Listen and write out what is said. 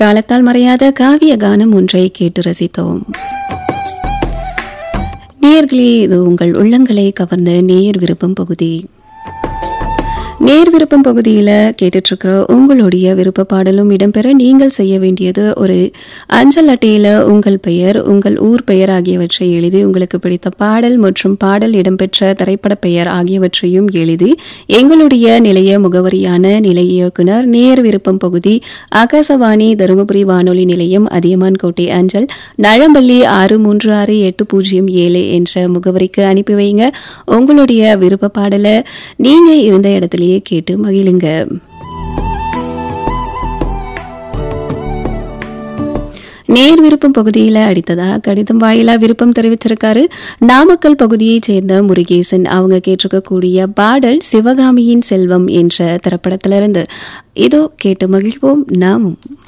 காலத்தால் மறையாத காவிய கானம் ஒன்றை கேட்டு ரசித்தோம் நேயர்களே இது உங்கள் உள்ளங்களை கவர்ந்த நேயர் விருப்பம் பகுதி நேர் விருப்பம் பகுதியில் கேட்டுட்டு இருக்கிற உங்களுடைய விருப்ப பாடலும் இடம்பெற நீங்கள் செய்ய வேண்டியது ஒரு அஞ்சல் அட்டையில் உங்கள் பெயர் உங்கள் ஊர் பெயர் ஆகியவற்றை எழுதி உங்களுக்கு பிடித்த பாடல் மற்றும் பாடல் இடம்பெற்ற திரைப்பட பெயர் ஆகியவற்றையும் எழுதி எங்களுடைய நிலைய முகவரியான நிலைய இயக்குனர் நேர் விருப்பம் பகுதி ஆகாசவாணி தருமபுரி வானொலி நிலையம் அதியமான் கோட்டை அஞ்சல் நழம்பள்ளி ஆறு மூன்று ஆறு எட்டு பூஜ்ஜியம் ஏழு என்ற முகவரிக்கு அனுப்பி வைங்க உங்களுடைய விருப்ப பாடலை நீங்க இருந்த இடத்துலயே கேட்டு மகிழுங்க நேர் விருப்பம் பகுதியில் அடித்ததா கடிதம் வாயிலா விருப்பம் தெரிவிச்சிருக்காரு நாமக்கல் பகுதியைச் சேர்ந்த முருகேசன் அவங்க கேட்டிருக்கக்கூடிய பாடல் சிவகாமியின் செல்வம் என்ற திரைப்படத்திலிருந்து இதோ கேட்டு மகிழ்வோம் நாமும்